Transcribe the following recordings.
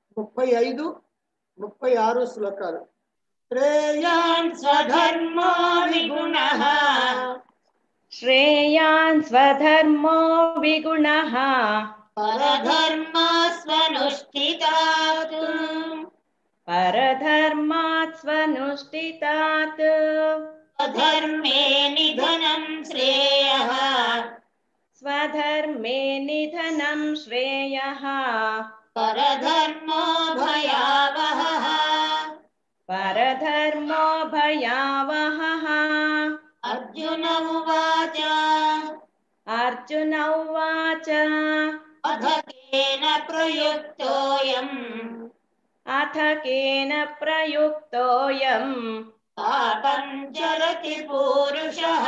ముప్పై ఐదు ముప్పై ఆరు శ్లోకాలు శ్రేయాన్ స్వధర్మో విగుణః श्रेयान् स्वधर्मो विगुणः పరధర్మా స్వనుష్ఠితాత్ परधर्मात् स्वनुष्ठितात् స్వధర్మే నిధనం శ్రేయః स्वधर्मे निधनं श्रेयः పరధర్మో భయావహః परधर्मो भयावहः అర్జున ఉవాచ अर्जुन उवाच అధకేన ప్రయుక్తోయం अथ केन प्रयुक्तोऽयम् పాపం చరతి పూరుషः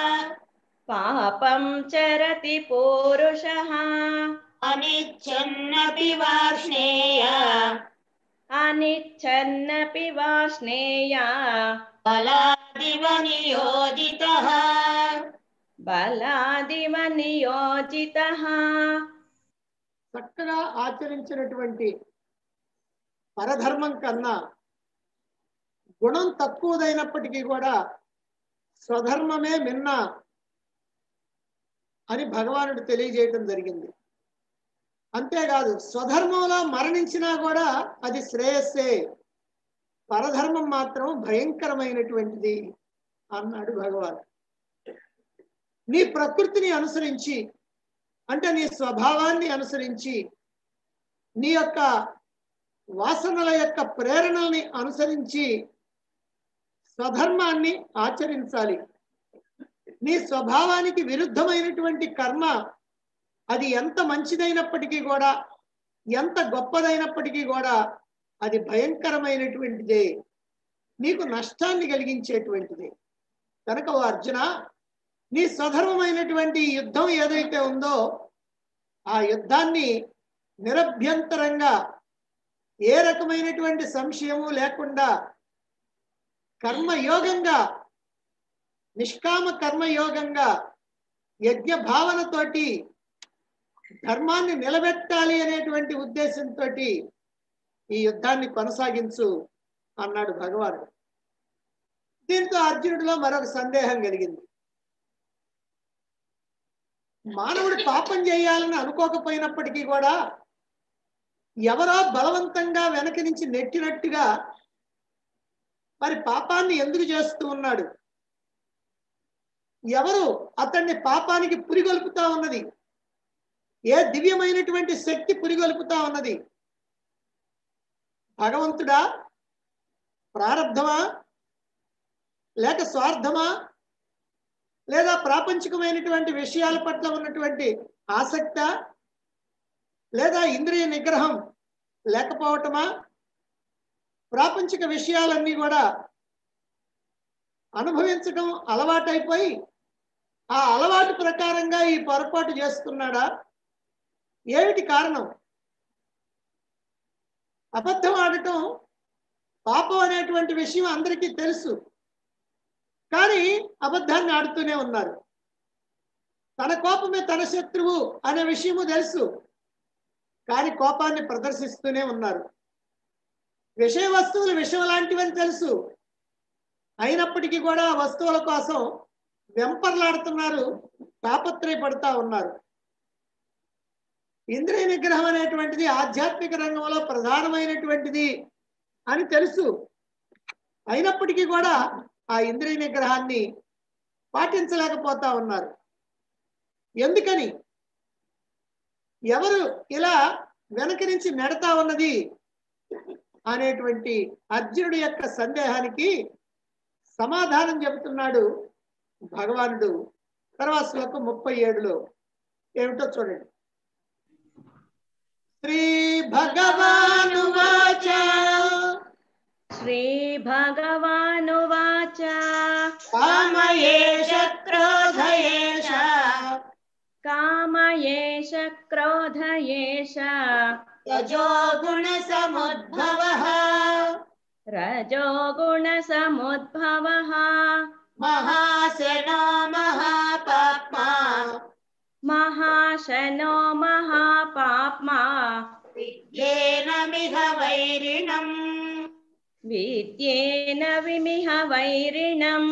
पापं चरति पूरुषः అనిచ్చన్నపి వార్ష్ణేయ अनिच्छन्नपि वाष्णेय బలాదివ నియోజితః बलादिव नियोजितः చక్కగా ఆచరించినటువంటి పరధర్మం కన్నా గుణం తక్కువదైనప్పటికీ కూడా స్వధర్మమే మిన్న అని భగవానుడు తెలియజేయటం జరిగింది అంతేకాదు స్వధర్మంలో మరణించినా కూడా అది శ్రేయస్సే పరధర్మం మాత్రం భయంకరమైనటువంటిది అన్నాడు భగవాన్ నీ ప్రకృతిని అనుసరించి అంటే నీ స్వభావాన్ని అనుసరించి నీ యొక్క వాసనల యొక్క ప్రేరణల్ని అనుసరించి స్వధర్మాన్ని ఆచరించాలి నీ స్వభావానికి విరుద్ధమైనటువంటి కర్మ అది ఎంత మంచిదైనప్పటికీ కూడా ఎంత గొప్పదైనప్పటికీ కూడా అది భయంకరమైనటువంటిదే నీకు నష్టాన్ని కలిగించేటువంటిది కనుక ఓ అర్జున నీ స్వధర్మమైనటువంటి ఈ యుద్ధం ఏదైతే ఉందో ఆ యుద్ధాన్ని నిరభ్యంతరంగా ఏ రకమైనటువంటి సంశయము లేకుండా కర్మయోగంగా నిష్కామ కర్మయోగంగా యజ్ఞ భావనతోటి ధర్మాన్ని నిలబెట్టాలి అనేటువంటి ఉద్దేశంతో ఈ యుద్ధాన్ని కొనసాగించు అన్నాడు భగవానుడు దీంతో అర్జునుడిలో మరొక సందేహం కలిగింది మానవుడు పాపం చేయాలని అనుకోకపోయినప్పటికీ కూడా ఎవరో బలవంతంగా వెనక నుంచి నెట్టినట్టుగా మరి పాపాన్ని ఎందుకు చేస్తూ ఉన్నాడు ఎవరు అతన్ని పాపానికి పురిగొల్పుతా ఉన్నది ఏ దివ్యమైనటువంటి శక్తి పురిగొల్పుతా ఉన్నది భగవంతుడా ప్రారంధమా లేక స్వార్థమా లేదా ప్రాపంచికమైనటువంటి విషయాల పట్ల ఉన్నటువంటి ఆసక్త లేదా ఇంద్రియ నిగ్రహం లేకపోవటమా ప్రాపంచిక విషయాలన్నీ కూడా అనుభవించడం అలవాటైపోయి ఆ అలవాటు ప్రకారంగా ఈ పొరపాటు చేస్తున్నాడా ఏమిటి కారణం అబద్ధం ఆడటం పాపం అనేటువంటి విషయం అందరికీ తెలుసు కానీ అబద్ధాన్ని ఆడుతూనే ఉన్నారు తన కోపమే తన శత్రువు అనే విషయము తెలుసు కానీ కోపాన్ని ప్రదర్శిస్తూనే ఉన్నారు విషయ వస్తువులు విషయం లాంటివని తెలుసు అయినప్పటికీ కూడా ఆ వస్తువుల కోసం వెంపర్లాడుతున్నారు తాపత్రయపడతా ఉన్నారు ఇంద్రియ నిగ్రహం అనేటువంటిది ఆధ్యాత్మిక రంగంలో ప్రధానమైనటువంటిది అని తెలుసు అయినప్పటికీ కూడా ఆ ఇంద్రియ నిగ్రహాన్ని పాటించలేకపోతా ఉన్నారు ఎందుకని ఎవరు ఇలా వెనక నుంచి నెడతా ఉన్నది అనేటువంటి అర్జునుడి యొక్క సందేహానికి సమాధానం చెబుతున్నాడు భగవానుడు తర్వాత శ్లోకం ముప్పై ఏడులో ఏమిటో చూడండి శ్రీ భగవానువాచ श्रीभगवानुवाच కామయేష క్రోధయేష काम एष क्रोध एष యజో గుణ సముద్భవ रजो गुणसमुद्भवः మహాశనో మహాపాప్మా महाशनो महापाप्मा విద్యేనమిహ వైరిణం విద్యేన విమిహ వైరిణం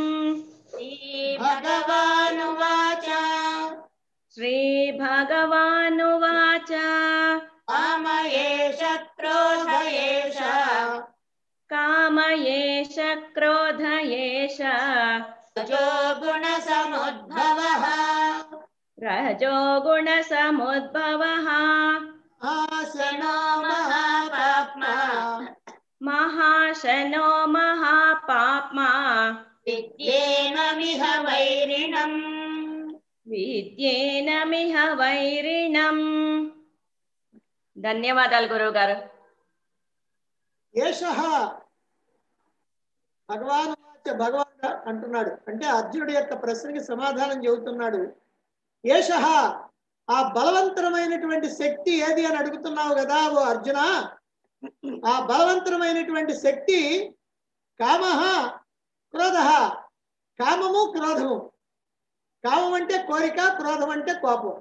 శ్రీభగవానువాచ శ్రీభగవానువాచ కామయేష క్రోధయేష కామ ఏష క్రోధ ఏష రజో గుణ సముద్భవః రజో గుణ సముద్భవః శనో మహాపాప్మా మహాశనో మహాపాప్మా విద్యేనమిహ వైరిణం విద్యేనమిహ వైరిణం ధన్యవాదాలు గురువు గారు ఏష భగవాన్ వాచ భగవాన్ అంటున్నాడు అంటే అర్జునుడి యొక్క ప్రశ్నకి సమాధానం చెబుతున్నాడు ఏష ఆ బలవంతరమైనటువంటి శక్తి ఏది అని అడుగుతున్నావు కదా ఓ అర్జున ఆ బలవంతరమైనటువంటి శక్తి కామ క్రోధ కామము క్రోధము కామం అంటే కోరిక క్రోధం అంటే కోపం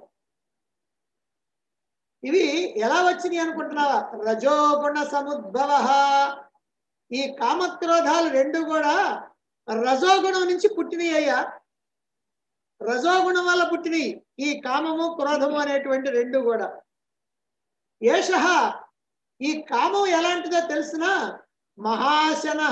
ఇవి ఎలా వచ్చినాయి అనుకుంటున్నావా రజోగుణ సముద్భవ ఈ కామక్రోధాలు రెండు కూడా రజోగుణం నుంచి పుట్టినాయి అయ్యా రజోగుణం వల్ల పుట్టినాయి ఈ కామము క్రోధము అనేటువంటి రెండు కూడా ఏష ఈ కామం ఎలాంటిదో తెలిసిన మహాశన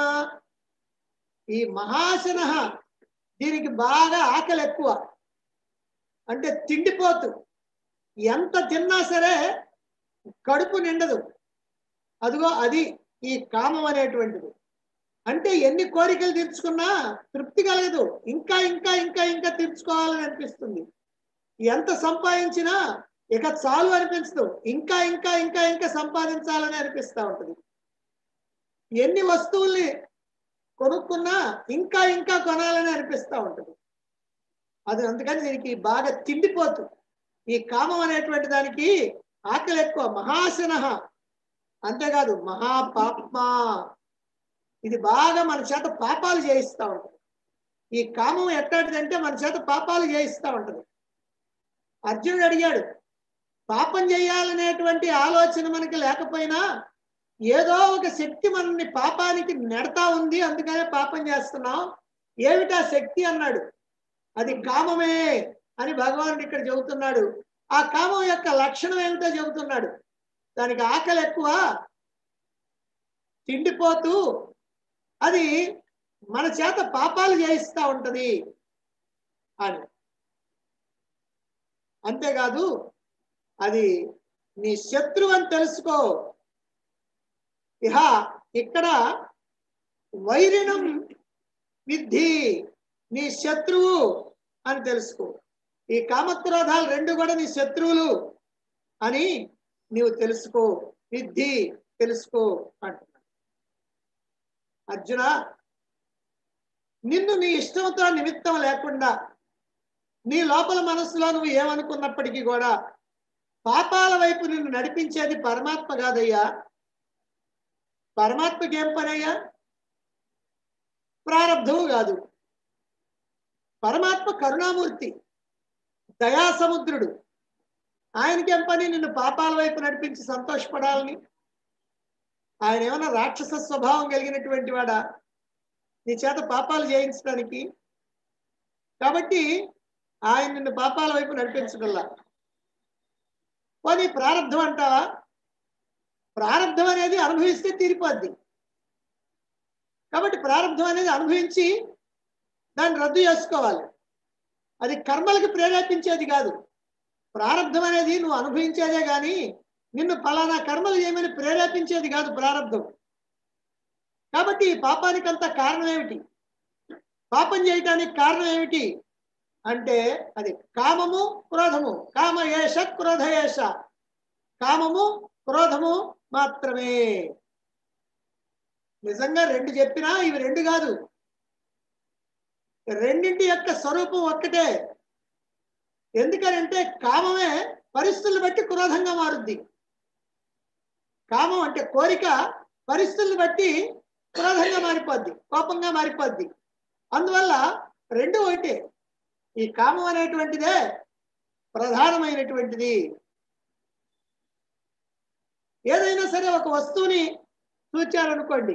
ఈ మహాశన దీనికి బాగా ఆకలి ఎక్కువ అంటే తిండిపోతు ఎంత తిన్నా సరే కడుపు నిండదు అదిగో అది ఈ కామం అనేటువంటిది అంటే ఎన్ని కోరికలు తీర్చుకున్నా తృప్తి కలగదు ఇంకా ఇంకా ఇంకా ఇంకా తీర్చుకోవాలని అనిపిస్తుంది ఎంత సంపాదించినా ఇక చాలు అనిపించదు ఇంకా ఇంకా ఇంకా ఇంకా సంపాదించాలని అనిపిస్తూ ఉంటుంది ఎన్ని వస్తువుల్ని కొనుక్కున్నా ఇంకా ఇంకా కొనాలని అనిపిస్తూ ఉంటుంది అది అందుకని దీనికి బాగా తిండిపోతు ఈ కామం అనేటువంటి దానికి ఆకలి ఎక్కువ మహాశన అంతేకాదు మహాపాప్మా ఇది బాగా మన చేత పాపాలు చేయిస్తూ ఉంటుంది ఈ కామం ఎట్లాంటిదంటే మన చేత పాపాలు చేయిస్తూ ఉంటుంది అర్జునుడు అడిగాడు పాపం చేయాలనేటువంటి ఆలోచన మనకి లేకపోయినా ఏదో ఒక శక్తి మనల్ని పాపానికి నెడతా ఉంది అందుకనే పాపం చేస్తున్నాం ఏమిటా శక్తి అన్నాడు అది కామమే అని భగవానుడు ఇక్కడ చెబుతున్నాడు ఆ కామం యొక్క లక్షణం ఏమిటో చెబుతున్నాడు దానికి ఆకలి ఎక్కువ తిండిపోతూ అది మన చేత పాపాలు చేయిస్తా ఉంటది అని అంతేకాదు అది నీ శత్రువు అని తెలుసుకో ఇహ ఇక్కడ వైరిణం విద్ధి నీ శత్రువు అని తెలుసుకో ఈ కామక్రోధాలు రెండు కూడా నీ శత్రువులు అని నీవు తెలుసుకో విద్ధి తెలుసుకో అంటున్నాడు అర్జున నిన్ను నీ ఇష్టంతో నిమిత్తం లేకుండా నీ లోపల మనసులో నువ్వు ఏమనుకున్నప్పటికీ కూడా పాపాల వైపు నిన్ను నడిపించేది పరమాత్మ కాదయ్యా పరమాత్మకి ఏం పనయ్యా ప్రారంధము కాదు పరమాత్మ కరుణామూర్తి దయాసముద్రుడు ఆయనకేం పని నిన్ను పాపాల వైపు నడిపించి సంతోషపడాలని ఆయన ఏమైనా రాక్షస స్వభావం కలిగినటువంటి వాడా నీ చేత పాపాలు చేయించడానికి కాబట్టి ఆయన నిన్ను పాపాల వైపు నడిపించగల పోనీ ప్రారంధం అంటావా ప్రారంధం అనేది అనుభవిస్తే తీరిపోద్ది కాబట్టి ప్రారంధం అనేది అనుభవించి దాన్ని రద్దు చేసుకోవాలి అది కర్మలకు ప్రేరేపించేది కాదు ప్రారంధం అనేది నువ్వు అనుభవించేదే కానీ నిన్ను ఫలానా కర్మలు చేయమని ప్రేరేపించేది కాదు ప్రారంధం కాబట్టి ఈ పాపానికి అంత కారణం ఏమిటి పాపం చేయటానికి కారణం ఏమిటి అంటే అది కామము క్రోధము కామ ఏష క్రోధ ఏష కామము క్రోధము మాత్రమే నిజంగా రెండు చెప్పినా ఇవి రెండు కాదు రెండింటి యొక్క స్వరూపం ఒక్కటే ఎందుకనంటే కామమే పరిస్థితులను బట్టి క్రోధంగా మారుద్ది కామం అంటే కోరిక పరిస్థితులను బట్టి క్రోధంగా మారిపోద్ది కోపంగా మారిపోద్ది అందువల్ల రెండు ఒకటే ఈ కామం అనేటువంటిదే ప్రధానమైనటువంటిది ఏదైనా సరే ఒక వస్తువుని చూచారనుకోండి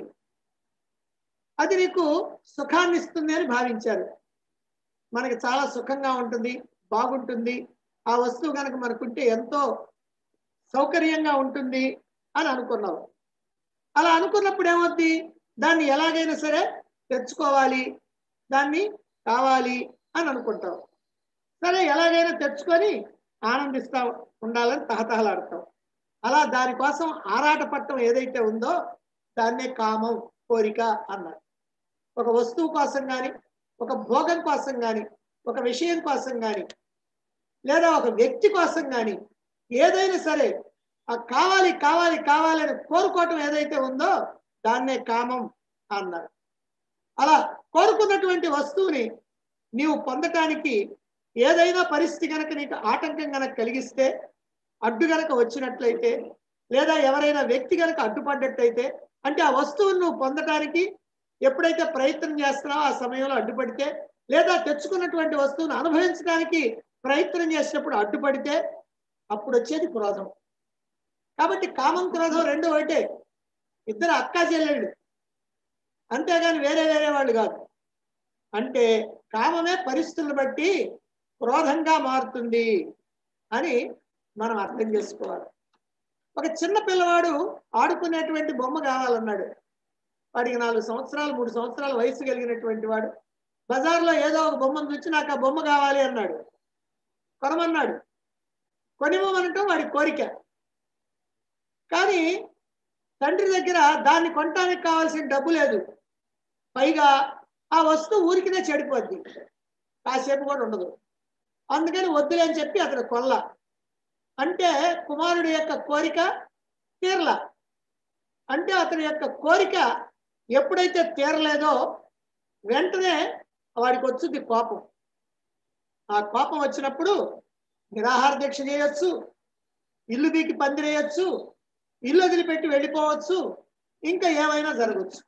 అది నీకు సుఖాన్ని ఇస్తుంది అని భావించారు మనకి చాలా సుఖంగా ఉంటుంది బాగుంటుంది ఆ వస్తువు కనుక మనకుంటే ఎంతో సౌకర్యంగా ఉంటుంది అని అనుకున్నావు అలా అనుకున్నప్పుడు ఏమవుద్ది దాన్ని ఎలాగైనా సరే తెచ్చుకోవాలి దాన్ని కావాలి అని అనుకుంటావు సరే ఎలాగైనా తెచ్చుకొని ఆనందిస్తా ఉండాలని తహతహలాడతావు అలా దానికోసం ఆరాట పట్టం ఏదైతే ఉందో దాన్నే కామం కోరిక అన్నారు ఒక వస్తువు కోసం కానీ ఒక భోగం కోసం కానీ ఒక విషయం కోసం కానీ లేదా ఒక వ్యక్తి కోసం కానీ ఏదైనా సరే ఆ కావాలి కావాలి కావాలి అని కోరుకోవటం ఏదైతే ఉందో దాన్నే కామం అన్నారు అలా కోరుకున్నటువంటి వస్తువుని నీవు పొందటానికి ఏదైనా పరిస్థితి కనుక నీకు ఆటంకం కనుక కలిగిస్తే అడ్డు గనక వచ్చినట్లయితే లేదా ఎవరైనా వ్యక్తి కనుక అడ్డుపడ్డట్టయితే అంటే ఆ వస్తువును నువ్వు పొందటానికి ఎప్పుడైతే ప్రయత్నం చేస్తున్నావో ఆ సమయంలో అడ్డుపడితే లేదా తెచ్చుకున్నటువంటి వస్తువును అనుభవించడానికి ప్రయత్నం చేసినప్పుడు అడ్డుపడితే అప్పుడు వచ్చేది క్రోధం కాబట్టి కామం క్రోధం రెండు ఒకటే ఇద్దరు అక్కా చెల్లెళ్ళు అంతేగాని వేరే వేరే వాళ్ళు కాదు అంటే కామమే పరిస్థితులను బట్టి క్రోధంగా మారుతుంది అని మనం అర్థం చేసుకోవాలి ఒక చిన్న పిల్లవాడు ఆడుకునేటువంటి బొమ్మ కావాలన్నాడు వాడికి నాలుగు సంవత్సరాలు మూడు సంవత్సరాల వయసు కలిగినటువంటి వాడు బజార్లో ఏదో ఒక బొమ్మను చూసి నాకు ఆ బొమ్మ కావాలి అన్నాడు కొనమన్నాడు కొనివ్వమనటం వాడి కోరిక కానీ తండ్రి దగ్గర దాన్ని కొనటానికి కావాల్సిన డబ్బు లేదు పైగా ఆ వస్తువు ఊరికినే చెడిపోద్ది కాసేపు కూడా ఉండదు అందుకని వద్దులే అని చెప్పి అతను కొల్ల అంటే కుమారుడి యొక్క కోరిక తీరల అంటే అతని యొక్క కోరిక ఎప్పుడైతే తీరలేదో వెంటనే వాడికి వచ్చింది కోపం ఆ కోపం వచ్చినప్పుడు నిరాహార దీక్ష చేయొచ్చు ఇల్లు బీకి పందిరేయచ్చు ఇల్లు వదిలిపెట్టి వెళ్ళిపోవచ్చు ఇంకా ఏమైనా జరగచ్చు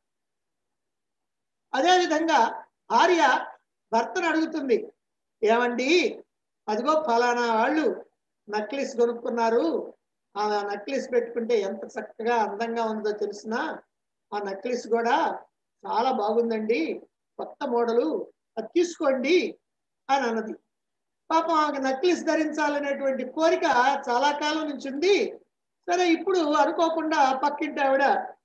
అదేవిధంగా భార్య భర్తను అడుగుతుంది ఏమండి అదిగో ఫలానా వాళ్ళు నక్లిస్ కొనుక్కున్నారు ఆ నక్లిస్ పెట్టుకుంటే ఎంత చక్కగా అందంగా ఉందో తెలిసిన ఆ నక్లిస్ కూడా చాలా బాగుందండి కొత్త మోడలు అది తీసుకోండి అని అన్నది పాపం ఆమె నక్లిస్ ధరించాలనేటువంటి కోరిక చాలా కాలం నుంచి ఉంది సరే ఇప్పుడు అనుకోకుండా పక్కింటి ఆవిడ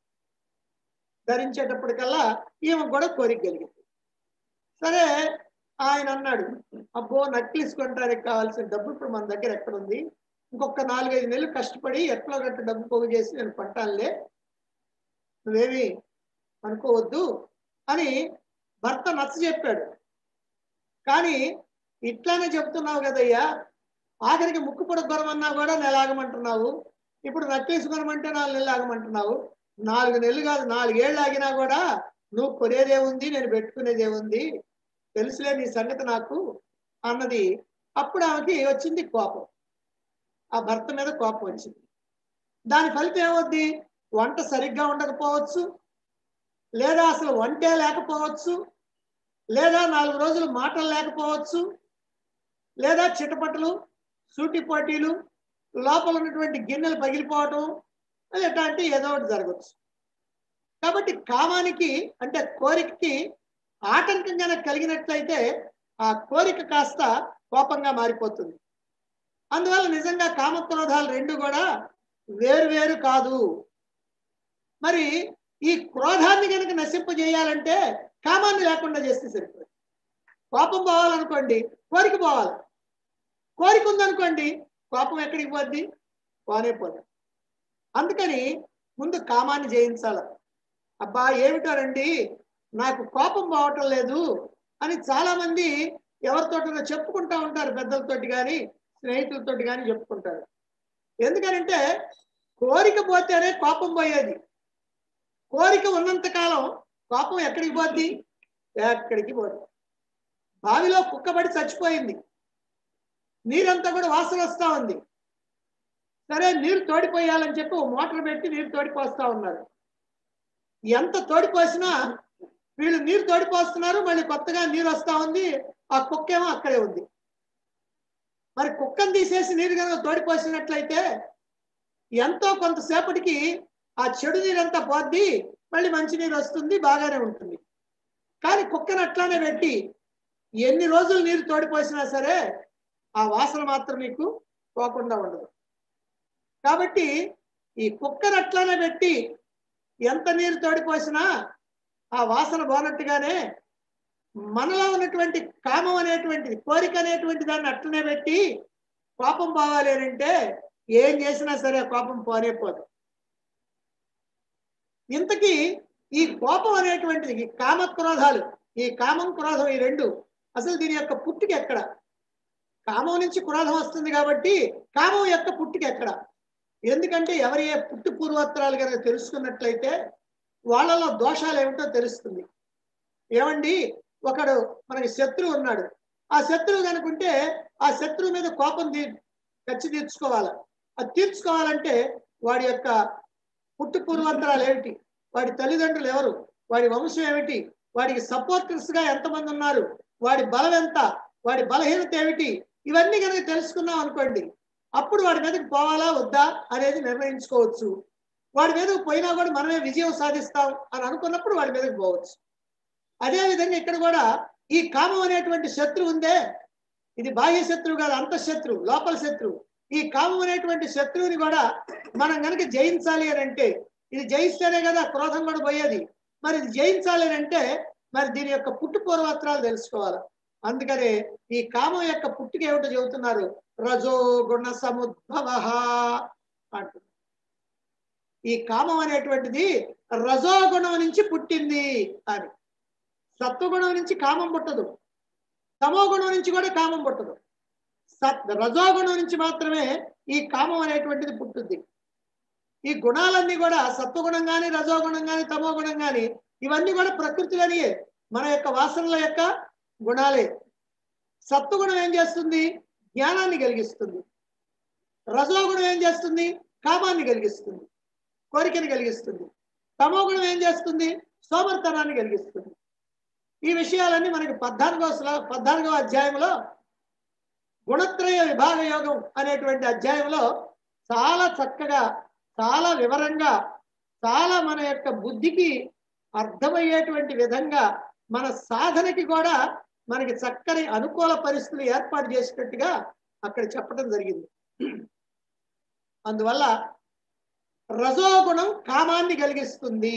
ధరించేటప్పటికల్లా ఈమె కూడా కోరిక కలిగింది సరే ఆయన అన్నాడు అబ్బో నక్లిస్ కొనడానికి కావాల్సిన డబ్బు ఇప్పుడు మన దగ్గర ఎక్కడ ఉంది ఇంకొక నాలుగైదు నెలలు కష్టపడి ఎట్లా గట్ట డబ్బు పోగు చేసి నేను పట్టాలే నువ్వేమి అనుకోవద్దు అని భర్త నచ్చ చెప్పాడు కానీ ఇట్లానే చెప్తున్నావు కదయ్యా ఆఖరికి ముక్కు పొడ కొనమన్నా కూడా నెల ఆగమంటున్నావు ఇప్పుడు నక్కేసి కొనమంటే నాలుగు నెలలు ఆగమంటున్నావు నాలుగు నెలలు కాదు నాలుగేళ్ళు ఆగినా కూడా నువ్వు కొనేదే ఉంది నేను పెట్టుకునేదే ఉంది తెలుసులే నీ సంగతి నాకు అన్నది అప్పుడు ఆమెకి వచ్చింది కోపం ఆ భర్త మీద కోపం వచ్చింది దాని ఫలితం ఏమవుద్ది వంట సరిగ్గా ఉండకపోవచ్చు లేదా అసలు వంటే లేకపోవచ్చు లేదా నాలుగు రోజులు మాటలు లేకపోవచ్చు లేదా చిటపటలు సూటి పోటీలు లోపల ఉన్నటువంటి గిన్నెలు పగిలిపోవటం ఇట్లాంటి ఏదో ఒకటి జరగచ్చు కాబట్టి కామానికి అంటే కోరికకి ఆటంకం కనుక కలిగినట్లయితే ఆ కోరిక కాస్త కోపంగా మారిపోతుంది అందువల్ల నిజంగా కామక్రోధాలు రెండు కూడా వేరు వేరు కాదు మరి ఈ క్రోధాన్ని కనుక నశింపజేయాలంటే కామాన్ని లేకుండా చేస్తే సరిపోతుంది కోపం పోవాలనుకోండి కోరిక పోవాలి కోరిక ఉందనుకోండి కోపం ఎక్కడికి పోద్ది పోనే పోదు అందుకని ముందు కామాన్ని జయించాల అబ్బా ఏమిటోనండి నాకు కోపం పోవటం లేదు అని చాలా మంది ఎవరితోటో చెప్పుకుంటా ఉంటారు పెద్దలతోటి కానీ స్నేహితులతోటి కానీ చెప్పుకుంటారు ఎందుకనంటే కోరిక పోతేనే కోపం పోయేది కోరిక ఉన్నంత కాలం కోపం ఎక్కడికి పోద్ది ఎక్కడికి పోద్ది బావిలో కుక్కబడి చచ్చిపోయింది నీరంతా కూడా వాసన వస్తా ఉంది సరే నీరు తోడిపోయాలని చెప్పి ఓ మోటార్ పెట్టి నీరు తోడిపోస్తా ఉన్నారు ఎంత తోడిపోసినా వీళ్ళు నీరు తోడిపోస్తున్నారు మళ్ళీ కొత్తగా నీరు వస్తా ఉంది ఆ కుక్క ఏమో అక్కడే ఉంది మరి కుక్కను తీసేసి నీరు కనుక తోడిపోసినట్లయితే ఎంతో కొంతసేపటికి ఆ చెడు నీరంతా పోద్ది మళ్ళీ మంచినీరు వస్తుంది బాగానే ఉంటుంది కానీ కుక్కను అట్లానే పెట్టి ఎన్ని రోజులు నీరు తోడిపోసినా సరే ఆ వాసన మాత్రం మీకు పోకుండా ఉండదు కాబట్టి ఈ కుక్కను అట్లానే పెట్టి ఎంత నీరు తోడిపోసినా ఆ వాసన పోనట్టుగానే మనలో ఉన్నటువంటి కామం అనేటువంటిది కోరిక అనేటువంటి దాన్ని అట్లనే పెట్టి కోపం పోవాలి అని అంటే ఏం చేసినా సరే ఆ కోపం పోనే పోదు ఇంతకీ ఈ కోపం అనేటువంటిది ఈ కామ క్రోధాలు ఈ కామం క్రోధం ఈ రెండు అసలు దీని యొక్క పుట్టుక ఎక్కడ కామం నుంచి క్రోధం వస్తుంది కాబట్టి కామం యొక్క పుట్టుక ఎక్కడ ఎందుకంటే ఎవరి ఏ పుట్టు పూర్వోత్తరాలు కనుక తెలుసుకున్నట్లయితే వాళ్ళలో దోషాలు ఏమిటో తెలుస్తుంది ఏమండి ఒకడు మనకి శత్రువు ఉన్నాడు ఆ శత్రువు కనుకుంటే ఆ శత్రువు మీద కోపం తీ ఖర్చు తీర్చుకోవాలి అది తీర్చుకోవాలంటే వాడి యొక్క పుట్టు పూర్వంతరాలు ఏమిటి వాడి తల్లిదండ్రులు ఎవరు వాడి వంశం ఏమిటి వాడికి సపోర్టర్స్ గా ఎంతమంది ఉన్నారు వాడి బలం ఎంత వాడి బలహీనత ఏమిటి ఇవన్నీ కనుక తెలుసుకున్నాం అనుకోండి అప్పుడు వాడి మీదకి పోవాలా వద్దా అనేది నిర్ణయించుకోవచ్చు వాడి మీదకి పోయినా కూడా మనమే విజయం సాధిస్తాం అని అనుకున్నప్పుడు వాడి మీదకి పోవచ్చు అదే విధంగా ఇక్కడ కూడా ఈ కామం అనేటువంటి శత్రువు ఉందే ఇది బాహ్య శత్రువు కాదు అంతఃశత్రువు లోపల శత్రువు ఈ కామం అనేటువంటి శత్రువుని కూడా మనం కనుక జయించాలి అని అంటే ఇది జయిస్తేనే కదా క్రోధం కూడా పోయేది మరి ఇది జయించాలి అని అంటే మరి దీని యొక్క పుట్టు పూర్వత్రాలు తెలుసుకోవాలి అందుకనే ఈ కామం యొక్క పుట్టుక ఏమిటో చెబుతున్నారు రజో గుణ సముద్భవ అంటున్నారు ఈ కామం అనేటువంటిది రజోగుణం నుంచి పుట్టింది అని సత్వగుణం నుంచి కామం పుట్టదు తమో గుణం నుంచి కూడా కామం పుట్టదు సత్ రజోగుణం నుంచి మాత్రమే ఈ కామం అనేటువంటిది పుట్టుద్ది ఈ గుణాలన్నీ కూడా సత్వగుణం కానీ రజోగుణం కానీ తమో గుణం కానీ ఇవన్నీ కూడా ప్రకృతిలోనియే మన యొక్క వాసనల యొక్క గుణాలే సత్వగుణం ఏం చేస్తుంది జ్ఞానాన్ని కలిగిస్తుంది రజోగుణం ఏం చేస్తుంది కామాన్ని కలిగిస్తుంది కోరికని కలిగిస్తుంది తమో గుణం ఏం చేస్తుంది సోమర్తనాన్ని కలిగిస్తుంది ఈ విషయాలన్నీ మనకి పద్నాలుగో శ్లో పద్నాలుగో అధ్యాయంలో గుణత్రయ విభాగ యోగం అనేటువంటి అధ్యాయంలో చాలా చక్కగా చాలా వివరంగా చాలా మన యొక్క బుద్ధికి అర్థమయ్యేటువంటి విధంగా మన సాధనకి కూడా మనకి చక్కని అనుకూల పరిస్థితులు ఏర్పాటు చేసినట్టుగా అక్కడ చెప్పడం జరిగింది అందువల్ల రజోగుణం కామాన్ని కలిగిస్తుంది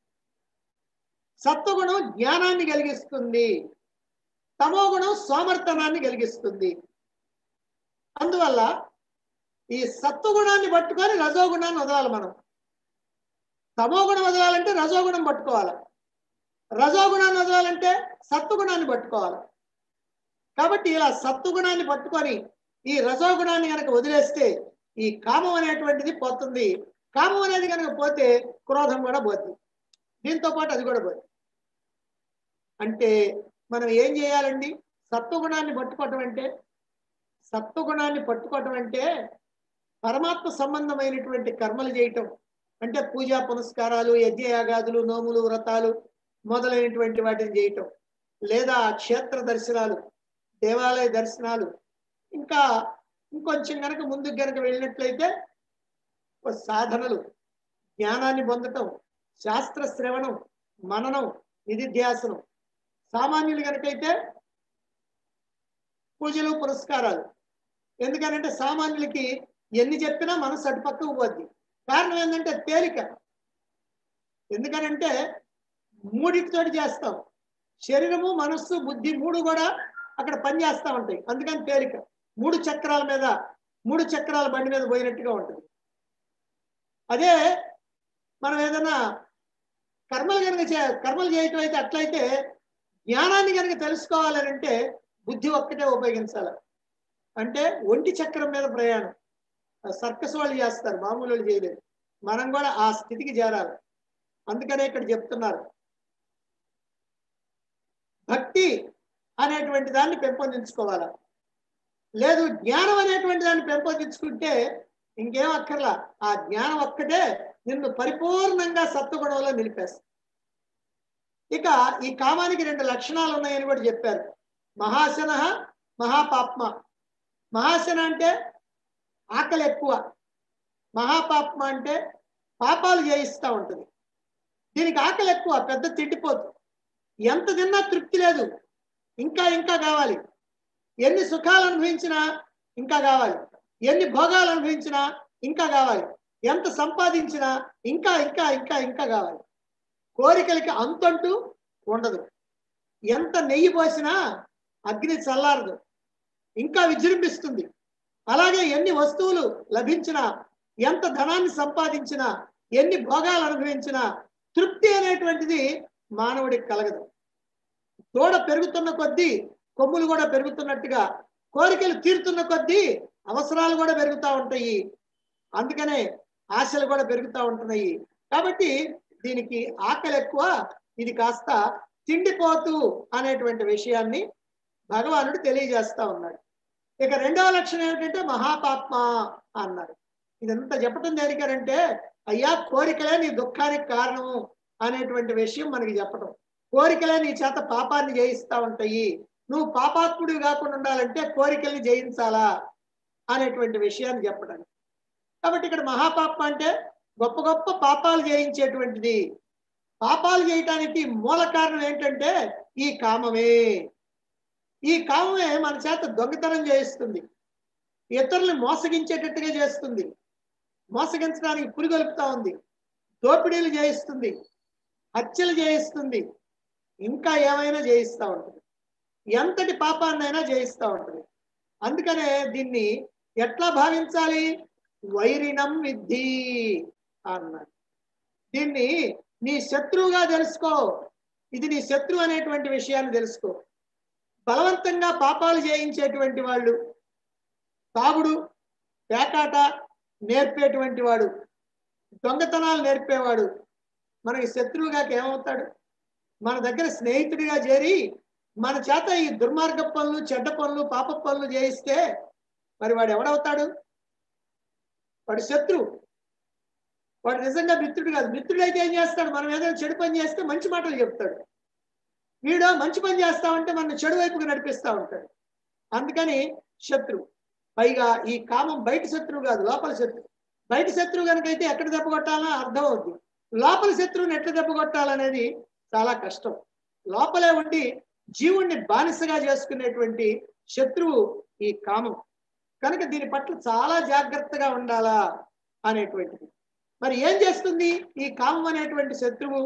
సత్వగుణం జ్ఞానాన్ని కలిగిస్తుంది తమోగుణం సోమర్తనాన్ని కలిగిస్తుంది అందువల్ల ఈ సత్వగుణాన్ని పట్టుకొని రజోగుణాన్ని వదలాలి మనం తమోగుణం వదలాలంటే రజోగుణం పట్టుకోవాలి రజోగుణాన్ని వదలాలంటే సత్వగుణాన్ని పట్టుకోవాలి కాబట్టి ఇలా సత్వగుణాన్ని పట్టుకొని ఈ రజోగుణాన్ని కనుక వదిలేస్తే ఈ కామం అనేటువంటిది పోతుంది కామం అనేది కనుక పోతే క్రోధం కూడా పోతుంది దీంతో పాటు అది కూడా పోతుంది అంటే మనం ఏం చేయాలండి సత్వగుణాన్ని పట్టుకోవటం అంటే సత్వగుణాన్ని పట్టుకోవటం అంటే పరమాత్మ సంబంధమైనటువంటి కర్మలు చేయటం అంటే పూజా పునస్కారాలు యజ్ఞయాగాదులు నోములు వ్రతాలు మొదలైనటువంటి వాటిని చేయటం లేదా క్షేత్ర దర్శనాలు దేవాలయ దర్శనాలు ఇంకా ఇంకొంచెం గనక ముందుకు గనక వెళ్ళినట్లయితే ఓ సాధనలు జ్ఞానాన్ని పొందటం శాస్త్ర శ్రవణం మననం నిధిధ్యాసనం సామాన్యులు కనుకైతే పూజలు పురస్కారాలు ఎందుకనంటే సామాన్యులకి ఎన్ని చెప్పినా మనసు అటుపక్కకు పోద్ది కారణం ఏంటంటే తేలిక ఎందుకనంటే మూడింటితోటి చేస్తాం శరీరము మనస్సు బుద్ధి మూడు కూడా అక్కడ పని చేస్తూ ఉంటాయి అందుకని తేలిక మూడు చక్రాల మీద మూడు చక్రాల బండి మీద పోయినట్టుగా ఉంటుంది అదే మనం ఏదైనా కర్మలు కనుక చే కర్మలు చేయటం అయితే అట్లయితే జ్ఞానాన్ని కనుక తెలుసుకోవాలని అంటే బుద్ధి ఒక్కటే ఉపయోగించాలి అంటే ఒంటి చక్రం మీద ప్రయాణం సర్కస్ వాళ్ళు చేస్తారు మామూలు వాళ్ళు చేయలేదు మనం కూడా ఆ స్థితికి చేరాలి అందుకనే ఇక్కడ చెప్తున్నారు భక్తి అనేటువంటి దాన్ని పెంపొందించుకోవాలి లేదు జ్ఞానం అనేటువంటి దాన్ని పెంపొందించుకుంటే ఇంకేం అక్కర్లా ఆ జ్ఞానం ఒక్కటే నిన్ను పరిపూర్ణంగా సత్వగుణంలో నిలిపేస్తుంది ఇక ఈ కామానికి రెండు లక్షణాలు ఉన్నాయని కూడా చెప్పారు మహాశన మహాపాప్మ మహాశన అంటే ఆకలి ఎక్కువ మహాపాపం అంటే పాపాలు చేయిస్తూ ఉంటుంది దీనికి ఆకలి ఎక్కువ పెద్ద తిండిపోతు ఎంత తిన్నా తృప్తి లేదు ఇంకా ఇంకా కావాలి ఎన్ని సుఖాలు అనుభవించినా ఇంకా కావాలి ఎన్ని భోగాలు అనుభవించినా ఇంకా కావాలి ఎంత సంపాదించినా ఇంకా ఇంకా ఇంకా ఇంకా కావాలి కోరికలకి అంతంటూ ఉండదు ఎంత నెయ్యి పోసినా అగ్ని చల్లారదు ఇంకా విజృంభిస్తుంది అలాగే ఎన్ని వస్తువులు లభించినా ఎంత ధనాన్ని సంపాదించినా ఎన్ని భోగాలు అనుభవించినా తృప్తి అనేటువంటిది మానవుడికి కలగదు తోడ పెరుగుతున్న కొద్దీ కొమ్ములు కూడా పెరుగుతున్నట్టుగా కోరికలు తీరుతున్న కొద్దీ అవసరాలు కూడా పెరుగుతూ ఉంటాయి అందుకనే ఆశలు కూడా పెరుగుతూ ఉంటున్నాయి కాబట్టి దీనికి ఆకలి ఎక్కువ ఇది కాస్త తిండిపోతు అనేటువంటి విషయాన్ని భగవానుడు తెలియజేస్తా ఉన్నాడు ఇక రెండవ లక్షణం ఏమిటంటే మహాపాత్మ అన్నారు ఇదంతా చెప్పటం దేనికనంటే అయ్యా కోరికలే నీ దుఃఖానికి కారణము అనేటువంటి విషయం మనకి చెప్పటం కోరికలే నీ చేత పాపాన్ని జయిస్తా ఉంటాయి నువ్వు పాపాత్ముడివి కాకుండా ఉండాలంటే కోరికల్ని జయించాలా అనేటువంటి విషయాన్ని చెప్పడానికి కాబట్టి ఇక్కడ మహాపాపం అంటే గొప్ప గొప్ప పాపాలు జయించేటువంటిది పాపాలు చేయటానికి మూల కారణం ఏంటంటే ఈ కామమే ఈ కామమే మన చేత దొంగతనం చేయిస్తుంది ఇతరుల్ని మోసగించేటట్టుగా చేస్తుంది మోసగించడానికి పురిగొలుపుతా ఉంది దోపిడీలు చేయిస్తుంది హత్యలు చేయిస్తుంది ఇంకా ఏమైనా చేయిస్తూ ఉంటుంది ఎంతటి పాపాన్నైనా చేయిస్తూ ఉంటుంది అందుకనే దీన్ని ఎట్లా భావించాలి వైరిణం విద్ధి అన్నాడు దీన్ని నీ శత్రువుగా తెలుసుకో ఇది నీ శత్రువు అనేటువంటి విషయాన్ని తెలుసుకో బలవంతంగా పాపాలు చేయించేటువంటి వాళ్ళు తాగుడు పేకాట నేర్పేటువంటి వాడు దొంగతనాలు నేర్పేవాడు మనకి శత్రువుగా ఏమవుతాడు మన దగ్గర స్నేహితుడిగా చేరి మన చేత ఈ దుర్మార్గ పనులు చెడ్డ పనులు పాప పనులు చేయిస్తే మరి వాడు ఎవడవుతాడు వాడు శత్రువు వాడు నిజంగా మిత్రుడు కాదు మిత్రుడు అయితే ఏం చేస్తాడు మనం ఏదైనా చెడు పని చేస్తే మంచి మాటలు చెప్తాడు వీడు మంచి పని చేస్తా ఉంటే మన చెడు వైపుకు నడిపిస్తా ఉంటాడు అందుకని శత్రువు పైగా ఈ కామం బయట శత్రువు కాదు లోపల శత్రువు బయట శత్రువు కనుకైతే ఎక్కడ దెబ్బ కొట్టాలో అర్థం అవుద్ది లోపల శత్రువుని ఎట్లా దెబ్బ కొట్టాలనేది చాలా కష్టం లోపలే ఉండి జీవుణ్ణి బానిసగా చేసుకునేటువంటి శత్రువు ఈ కామం కనుక దీని పట్ల చాలా జాగ్రత్తగా ఉండాలా అనేటువంటిది మరి ఏం చేస్తుంది ఈ కామం అనేటువంటి శత్రువు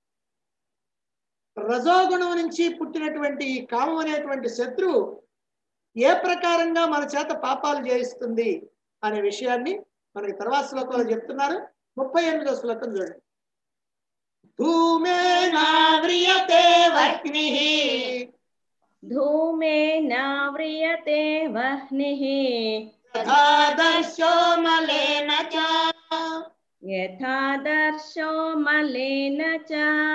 రజోగుణం నుంచి పుట్టినటువంటి ఈ కామం అనేటువంటి శత్రువు ఏ ప్రకారంగా మన చేత పాపాలు చేయిస్తుంది అనే విషయాన్ని మనకి తర్వాత శ్లోకంలో చెప్తున్నారు ముప్పై ఎనిమిదో శ్లోకం చూడండి ధూమేనావ్రియతే వహ్నిః धूमेनाव्रियते वह्निः తథాదర్శో మలేన చ यथा दर्शो मलेन च